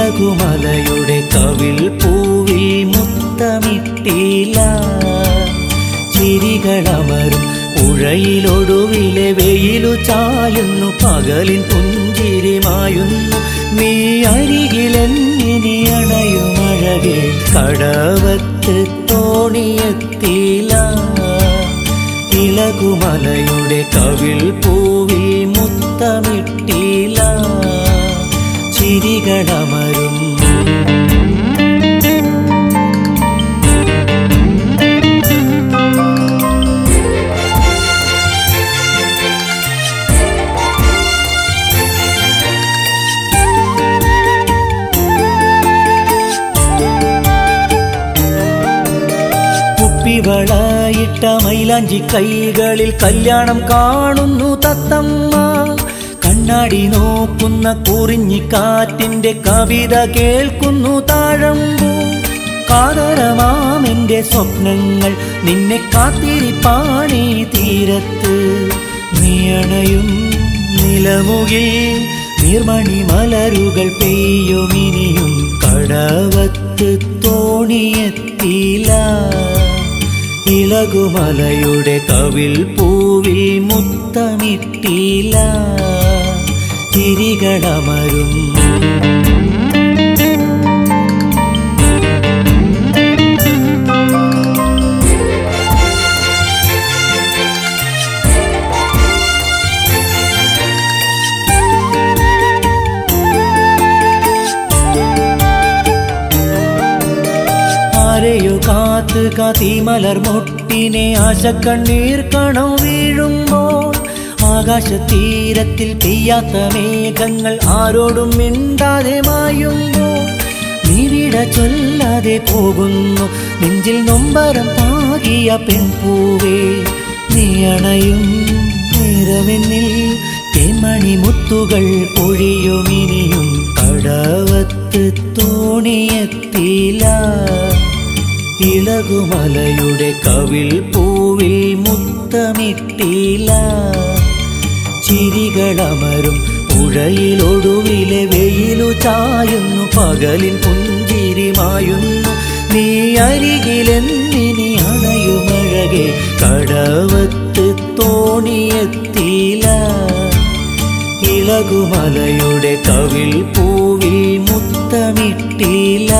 ഇളകുമലയുടെ കവിൽ പൂവിൽ മുത്തമിട്ടില്ല ചിരികളമരും പുഴയിലൊടുവിലെ വെയിലു ചായുന്നു പകലിൻ പുഞ്ചിരിമായുന്നു നീ അരികിലെന്നിനി അണയുമഴകെ കടവത്ത് തോണിയെത്തിയില്ല ഇളകുമലയുടെ കവിൽ പൂവിൽ മുത്തമിട്ടില്ല ചിരികളമരും കുപ്പിവളയിട്ട മൈലാഞ്ചി കൈകളിൽ കല്യാണം കാണുന്നു തത്തമ്മ കണ്ണാടി നോക്കുന്ന കുറിഞ്ഞിക്കാറ്റിന്റെ കവിത കേൾക്കുന്നു താഴമ്പൂ കാതരമാമെന്റെ സ്വപ്നങ്ങൾ നിന്നെ കാത്തിരിപ്പാണീ തീരത്ത് നീയണയും നിലമുകിൽ നീർമണി മലരുകൾ പെയ്യുമിനിയും കടവത്ത് തോണിയെത്തിയില്ല ഇളകുമലയുടെ കവിൽ പൂവിൽ മുത്തമിട്ടില്ല തിരികളമരും ആരെയോ കാത്ത് കാത്തിമലർ മുട്ടിനെ ആശക്കണ്ണീർ കണം വീഴുമ്പോൾ ആകാശതീരത്തിൽ പെയ്യാത്ത മേഘങ്ങൾ ആരോടും മിണ്ടാതെ മായുമ്പോൾ നീവിട ചൊല്ലാതെ പോകുന്നു നെഞ്ചിൽ നൊമ്പരം പാകിയ പെൺപൂവേ നീ അണയും നിറവെന്നിൽ തേമണി മുത്തുകൾ പൊഴിയുമിനിയും കടവത്ത് തോണിയെത്തിയില്ല ഇളകുമലയുടെ കവിൽ പൂവിൽ മുത്തമിട്ടില്ല ചിരികളമരും പുഴയിലൊടുവിലെ വെയിലു ചായുന്നു പകലിൻ പുഞ്ചിരിമായുന്നു നീ അരികിലെന്നിനി അണയുമഴകെ കടവത്ത് തോണിയെത്തിയില്ല ഇളകുമലയുടെ കവിൽ പൂവിൽ മുത്തമിട്ടില്ല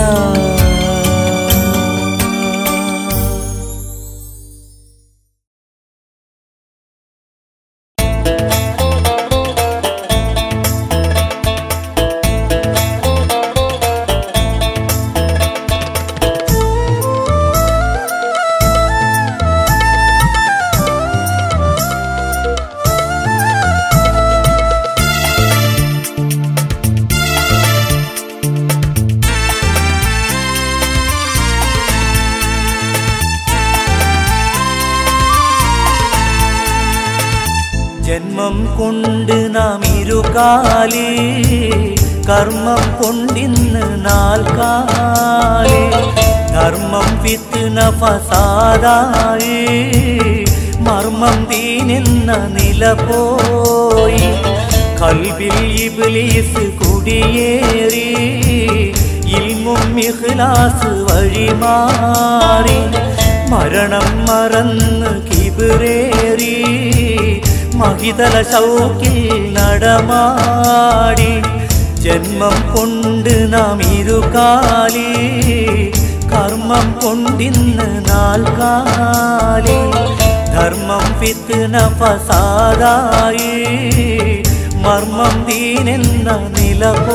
ജന്മം കൊണ്ട് നാം ഇരുകാലി കർമ്മം കൊണ്ടിന്ന് നാൽക്കാലി ധർമ്മം വിത്ത് നഫസാദായി മർമ്മം തീനെന്ന നില പോയി കൽവിൽ ഇബ്ലീസ് കുടിയേറി ഇൽമും ഇഖ്ലാസ് വഴിമാറി മരണം മറന്ന് കിബിറേറി മഹിതല ശൗക്കിൽ നടമാടി ജന്മം കൊണ്ട് നാം ഇരുകാലി കർമ്മം കൊണ്ടിന്ന് നാൽക്കാലി ധർമ്മം ഫിത്ന ഫസാദായി മർമ്മം ദീനെന്ന നില പോ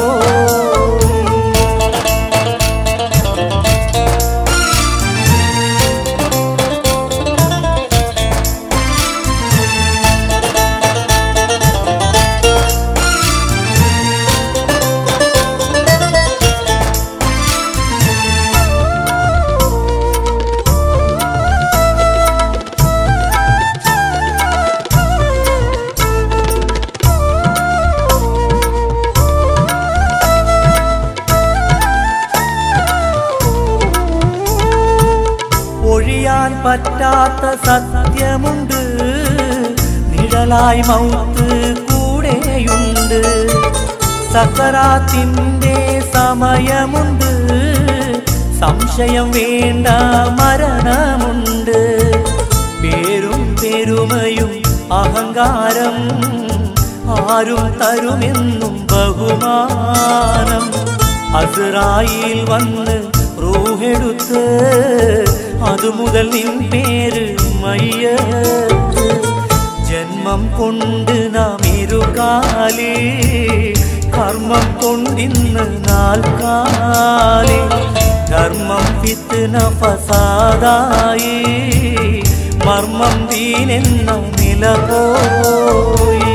ഒഴിയാൻ പറ്റാത്ത സത്യമുണ്ട് നിഴലായി മൗത്ത് കൂടെയുണ്ട് സക്കറാത്തിൻ്റെ സമയമുണ്ട് സംശയം വേണ്ട മരണമുണ്ട് പേരും പെരുമയും അഹങ്കാരം ആരും തരുമെന്നും ബഹുമാനം അസുറായിൽ വന്ന് റൂഹെടുത്ത് അതുമുതൽ നിൻ പേര് മയ്യത്ത് ജന്മം കൊണ്ട് നാം ഇരുകാലേ കർമ്മം കൊണ്ടിന്ന് നാൽക്കാലേ ധർമ്മം ഫിത്ന ഫസാദായി മർമ്മം ദീനെന്ന നില പോയി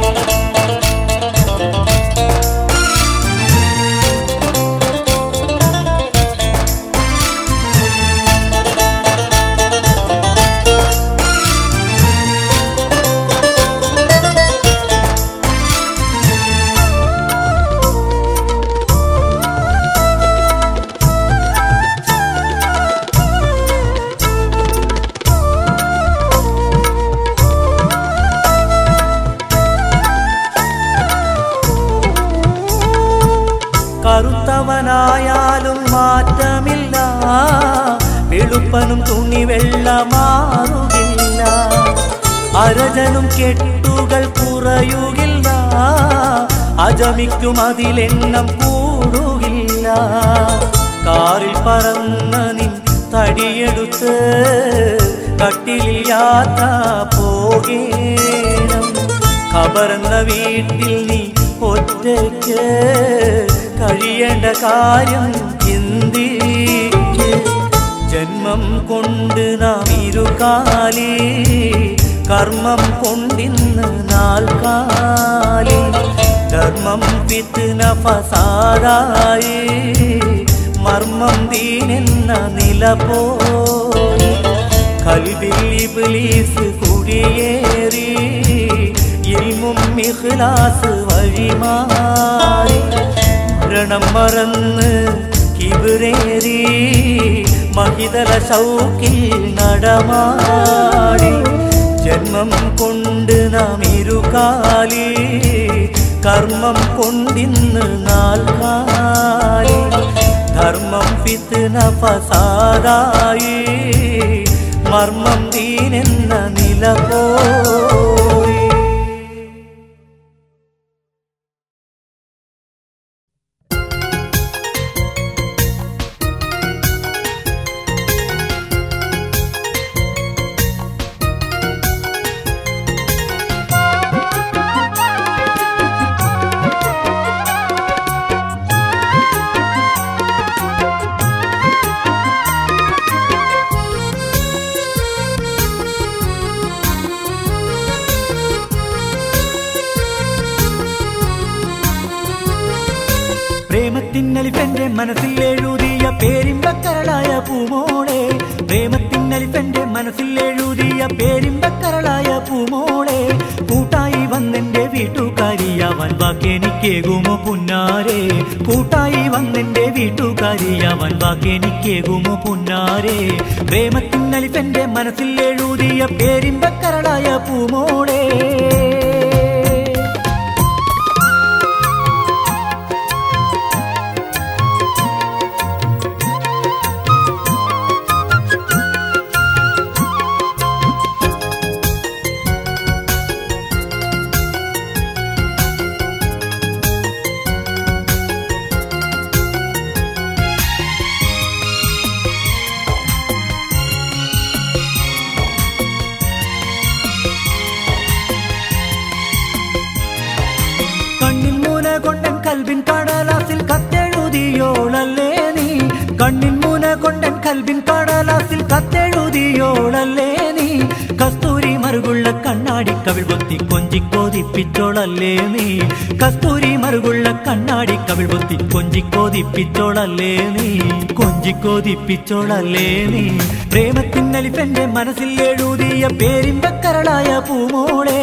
കറുത്തവനായാലും മാറ്റമില്ല വെളുപ്പനും തുണി വെള്ള മാറുകില്ല അരജനും കെട്ടുകൾ കുറയുകില്ല അജമിക്കും അതിലെണ്ണം കൂടുകില്ല കാറിൽ പറന്ന നിൻ തടിയെടുത്ത് കട്ടിലിൽ യാത്ര പോകേണം ഖബറെന്ന വീട്ടിൽ നീ ഒറ്റയ്ക്ക് കഴിയേണ്ട കാര്യം ചിന്തിക്ക് ജന്മം കൊണ്ട് നാം ഇരുകാലേ കർമ്മം കൊണ്ടിന്ന് നാൽക്കാലേ ധർമ്മം പിത്തുന ഫസാദായി മർമ്മം ദീനെന്ന നില പോയി കൽബിൽ ഇബ്ലീസ് കുടിയേറി ഇൽമും ഇഖ്ലാസ് വഴിമാറി മരണം മറന്ന് കിബിറേറി മഹിതല ശൗക്കിൽ നടമാടി ജന്മം കൊണ്ട് നാം ഇരുകാലേ കർമ്മം കൊണ്ടിന്ന് നാൽക്കാലേ ധർമ്മം ഫിത്ന ഫസാദായി മർമ്മം ദീനെന്ന നില പോയി പ്രേമത്തിന്നലിഫെന്റെ മനസ്സിൽ എഴുതിയ പേരിമ്പക്കരളായ പൂമോളെ പ്രേമത്തിന്നലിഫെന്റെ മനസ്സിൽ എഴുതിയ പേരിമ്പക്കരളായ പൂമോളെ കൂട്ടായി വന്നെന്റെ വീട്ടുകാരിയാവൻ വാക്കെനിക്കേകുമോ പുന്നാരെ കൂട്ടായി വന്നെന്റെ വീട്ടുകാരിയാവൻ വാക്കെനിക്കേകുമോ പുന്നാരെ പ്രേമത്തിന്നലിഫെന്റെ മനസ്സിൽ എഴുതിയ പേരിമ്പക്കരളായ പൂമോളെ കണ്ണിൻ മൂന കൊണ്ടൻ കൽബിൻ കടലാസിൽ കത്തെഴുതിയോളല്ലേ നീ കണ്ണിൻ മൂന കൊണ്ടൻ കൽബിൻ കടലാസിൽ കത്തെഴുതിയോളല്ലേ നീ കസ്തൂരി മറുകുള്ള കണ്ണാടി കവിൾ പൊത്തി കൊഞ്ചി കോതിപ്പിച്ചോളല്ലേ നീ കസ്തൂരി മറുകുള്ള കണ്ണാടി കവിൾ പൊത്തി കൊഞ്ചി കോതിപ്പിച്ചോളല്ലേ നീ കൊഞ്ചി കോതിപ്പിച്ചോളല്ലേ നീ പ്രേമത്തിന്നലിഫെന്റെ മനസ്സിൽ എഴുതിയ പേരിമ്പക്കരളായ പൂമോളെ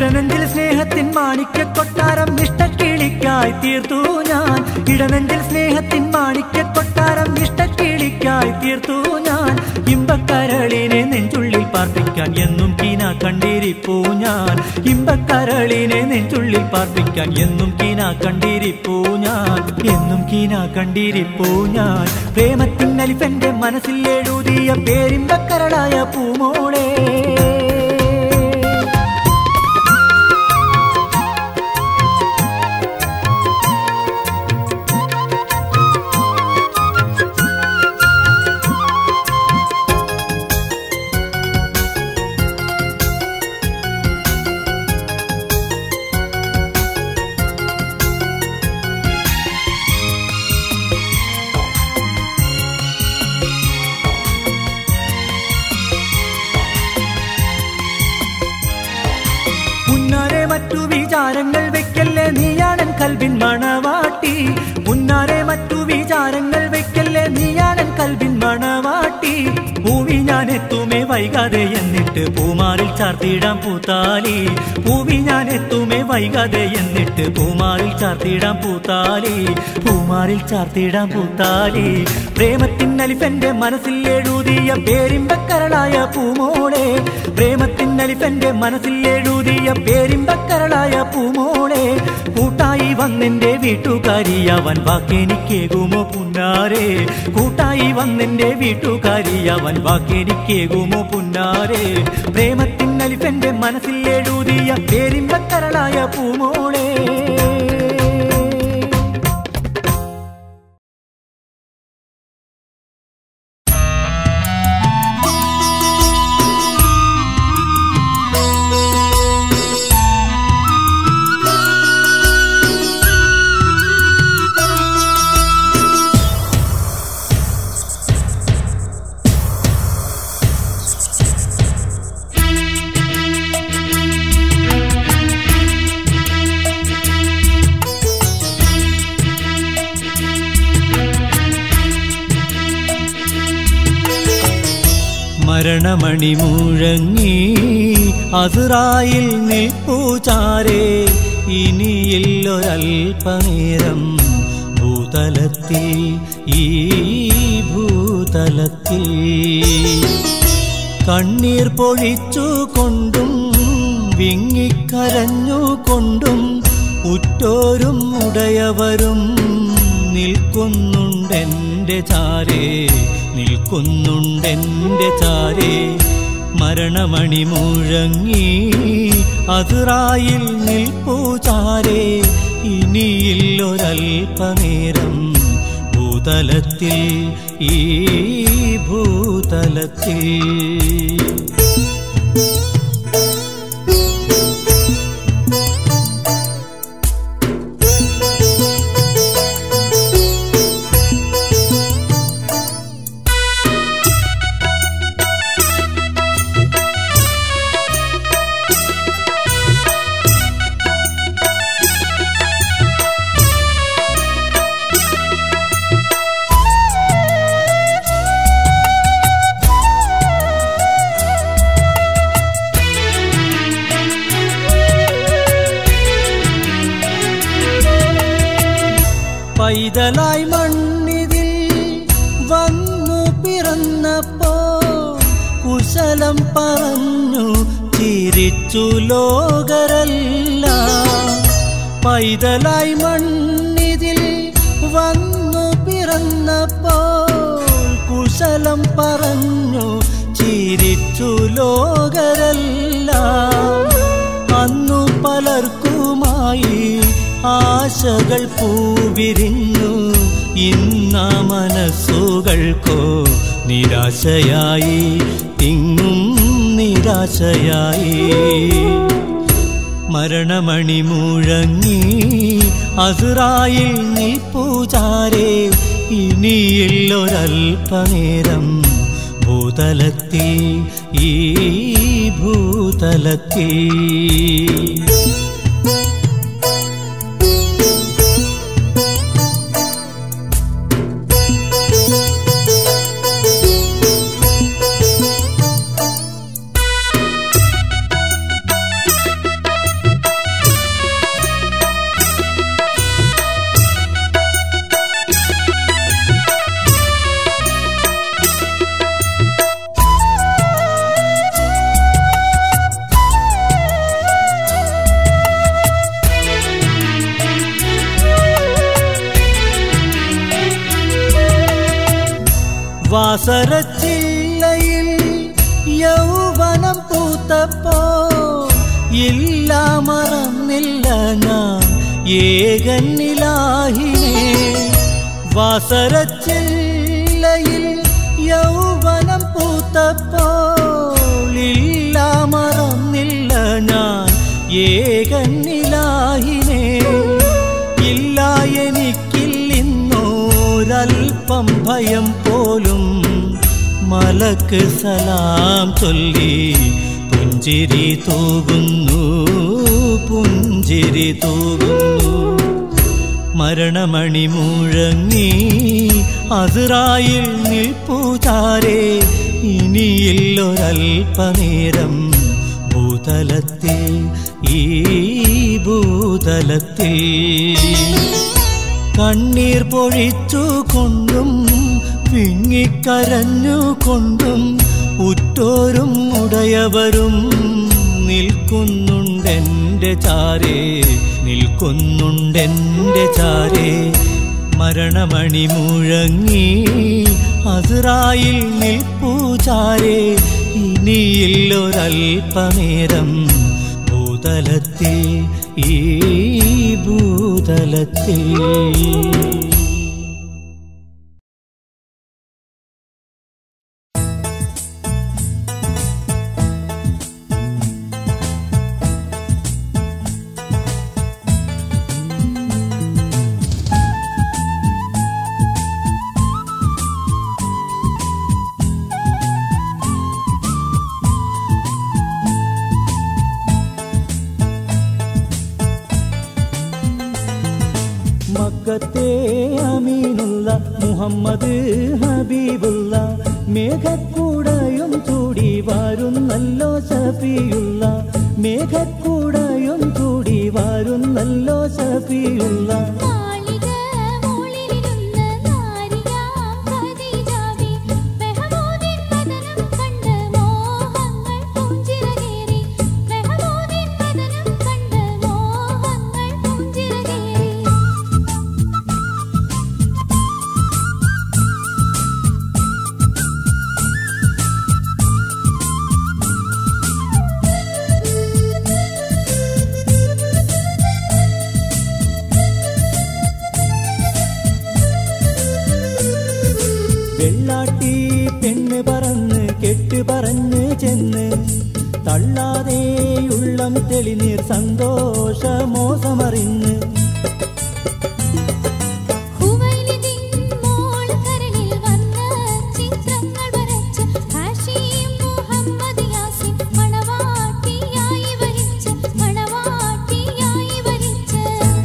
ഇടനെഞ്ചിൽ സ്നേഹത്തിൻ മാണിക്യ കൊട്ടാരം ഇഷ്ടക്കിളിക്കായി തീർത്തു ഞാൻ ഇടനെഞ്ചിൽ സ്നേഹത്തിൻ മാണിക്യ കൊട്ടാരം ഇഷ്ടക്കിളിക്കായി തീർത്തു ഞാൻ ഇമ്പക്കരളിനെ നെഞ്ചുള്ളിൽ പാർപ്പിക്കാൻ എന്നും കീന കണ്ടിരിപ്പൂ ഞാൻ ഇമ്പക്കരളിനെ നെഞ്ചുള്ളിൽ പാർപ്പിക്കാൻ എന്നും കീന കണ്ടിരിപ്പൂ ഞാൻ എന്നും കീന കണ്ടിരിപ്പൂ ഞാൻ പ്രേമത്തിൻ അലിഫന്റെ മനസ്സിൽ എഴുതിയ പേരിമ്പക്കരളായ പൂമോളെ മുന്നാരെ മറ്റു വിചാരങ്ങൾ വെക്കല്ലേ നീയാണൻ കൽബിൻ മണവാട്ടി മുന്നാരെ മറ്റു വിചാരങ്ങൾ വെക്കല്ലേ നീയാണൻ കൽബിൻ മണവാട്ടി പൂവി ഞാൻ എത്തുമേ വൈകാതെ എന്നിട്ട് പൂമാറിൽ ചാർത്തിടാം പൂത്താലി പൂവി ഞാൻ എത്തുമേ വൈകാതെ എന്നിട്ട് പൂമാറിൽ ചാർത്തിടാം പൂത്താലി പൂമാറിൽ ചാർത്തിടാം പൂത്താലി പ്രേമത്തിൻ അലിഫന്റെ മനസ്സിൽ എഴുതിയ പേരിമ്പക്കരളായ പൂമോളെ പ്രേമത്തിൻ അലിഫന്റെ മനസ്സിൽ എഴുതിയ പേരിമ്പക്കരളായ പൂമോളെ കൂട്ടായി വന്നെന്റെ വീട്ടുകാരിയവൻ വാക്കെനിക്കേകുമോ പുന്നാരെ കൂട്ടായി വന്നെന്റെ വീട്ടുകാരിയവൻ വാക്കെനിക്കേകുമോ പുന്നാരെ പ്രേമത്തിൻ അലിഫന്റെ മനസ്സിൽ എഴുതിയ പേരിമ്പക്കരളായ പൂമോളെ മരണമണി മുഴങ്ങി അതിറായിൽ നിൽപ്പൂചാരേ ഇനിയില്ലൊരൽപനേരം ഭൂതലത്തിൽ ഈ ഭൂതലത്തിൽ കണ്ണീർ പൊഴിച്ചു കൊണ്ടും വിങ്ങിക്കരഞ്ഞു കൊണ്ടും ഉറ്റോരും ഉടയവരും നിൽക്കുന്നുണ്ടെന്റെ ചാരേ നിൽക്കുന്നുണ്ടെന്റെ ചാരേ മരണമണി മുഴങ്ങി അതിറായിൽ നിൽപ്പൂ ചാരേ ഇനിയില്ലൊരൽപനേരം ഭൂതലത്തിൽ ഈ ഭൂതലത്തിൽ പൈതലായി മണ്ണിതിൽ വന്നു പിറന്നപ്പോ കുശലം പറഞ്ഞു ചിരിച്ചു ലോകരല്ല പൈതലായി മണ്ണിതിൽ വന്നു പിറന്നപ്പോ കുശലം പറഞ്ഞു ചിരിച്ചു ലോകരല്ല അന്നു പലർക്കുമായി ആശകൾ പൂവിരിഞ്ഞു ഇന്ന മനസ്സുകൾക്കോ നിരാശയായി തിങ്ങും നിരാശയായി മരണമണി മുഴങ്ങി അസുറായിൽ നീ പൂജാരേ ഇനിയുള്ളൊരൽപനേരം ഭൂതലത്തിൽ ഈ ഭൂതലത്തിൽ പൂത്തപ്പോ ഇല്ല മറന്നില്ല ഞാൻ ഏകന്നിലാഹിനെ വാസരച്ചില്ലയിൽ യൗവനം പൂത്തപ്പോൾ ഇല്ല മറന്നില്ല ഞാൻ ഏകന്നിലാഹിനെ ഇല്ല എനിക്കില്ലിന്നോരൽപ്പം ഭയം പോലും മലക്ക് സലാം ചൊല്ലി പുഞ്ചിരി തൂകുന്നു പുഞ്ചിരി തൂകുന്നു മരണമണി മുഴങ്ങി അതിറായിൽ നിൽപ്പൂചാരേ ഇനിയില്ലൊരൽപ്പനേരം ഭൂതലത്തിൽ ഈ ഭൂതലത്തിൽ കണ്ണീർ പൊഴിച്ചു കൊണ്ടും വിങ്ങിക്കരഞ്ഞു കൊണ്ടും ഉറ്റോരും ഉടയവരും നിൽക്കുന്നുണ്ടെൻ്റെ ചാരേ നിൽക്കുന്നുണ്ടെൻ്റെ ചാരേ മരണമണി മുഴങ്ങി അതിറായിൽ നിൽപ്പൂചാരേ ഇനിയില്ലൊരൽപ്പനേരം ഭൂതലത്തിൽ ഈ ഭൂതലത്തിൽ മക്കത്തെ അമീനുള്ള മുഹമ്മദ് ഹബീബുള്ള മേഘക്കൂടയും ചൂടി വരുന്നല്ലോ ഷഫിയുള്ള മേഘക്കൂടയും ചൂടി വരുന്നല്ലോ ഷഫിയുള്ള മാളിക മോളിലിരുന്ന് നാരിയാം ഖദീജാവേ മെഹമൂദിൻ വദനം കണ്ട് മോഹങ്ങൾ പൂഞ്ചിറകേറി മെഹമൂദിൻ വദനം കണ്ട് മോഹങ്ങൾ പൂഞ്ചിറകേറി വെള്ളാട്ടി പെണ്ണ് പറന്ന് കെട്ട് പറഞ്ഞ് ചെന്ന് തള്ളാതെ ഉള്ളം തെളിനീർ സന്തോഷമോസമറിഞ്ഞ് ഹുവൈലിദിൻ മോൾ കരളിൽ വന്ന് ചിത്രങ്ങൾ വരച്ച് ഹാഷിം മുഹമ്മദ് യാസിൻ മണവാട്ടിയായി വരിച്ച് മണവാട്ടിയായി വരിച്ച്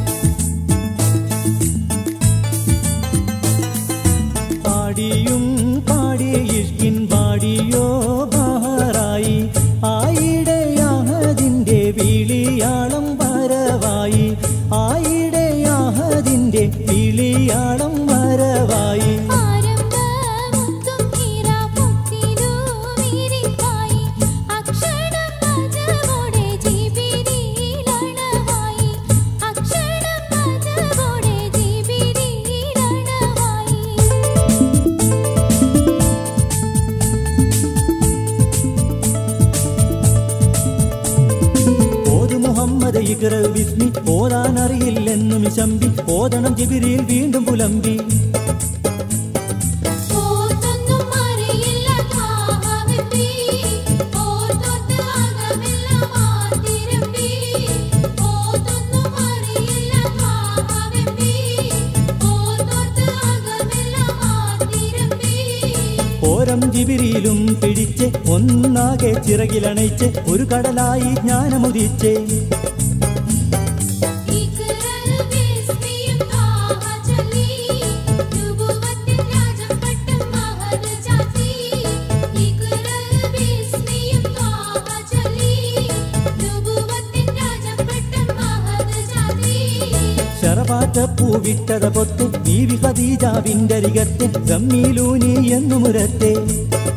പാടിയും പാടി ഇഷ്കിൻ പാടിയോ ബഹറായി ആയിടയാഹതിൻ്റെ വിളിയാളം വരവായി ആയിടയാഹതിൻ്റെ വിളിയാളം വരവായി ആരംഭമുത്തും ഹീരാമുത്തിലൂവിരിപ്പായി അക്ഷരം പദവോടെ ജിബിരിയിലണവായി അക്ഷരം പദവോടെ ജിബിരിയിലണവായി ഓത് മുഹമ്മദ് ഇഖ്റ വിസ്മി ഓതാനറിയില്ലെന്നും ശമ്പി ഓതണം ജിബിരിയിൽ വീണ്ടും പുലമ്പി ഓർത്തൊന്നും അറിയില്ല കാവവെപ്പി ഓർത്തൊട്ട് അകമെല്ലാം മാതിരപ്പി ഓർത്തൊന്നും അറിയില്ല കാവവെപ്പി ഓർത്തൊട്ട് അകമെല്ലാം മാതിരപ്പി ഓരം ജിബിരിയിലും പിടിച്ച് ഒന്നാകെ ചിറകിലണയിച്ച് ഒരു കടലായി ജ്ഞാനമുദിച്ച് ഇക്റൽ ബിസ്മിയും താഹ ചലി നുബുവത്തിൻ രാജം പട്ടം മഹദ് ചാത്തി ഇക്റൽ ബിസ്മിയും താഹ ചലി നുബുവത്തിൻ രാജം പട്ടം മഹദ് ചാത്തി ശരപാറ്റ പൂവിട്ടത പൊത്ത് ബീവി ഖദീജാവിൻ്റെ അരികത്തെ ഗമ്മീലൂനി എന്നു മുരത്തെ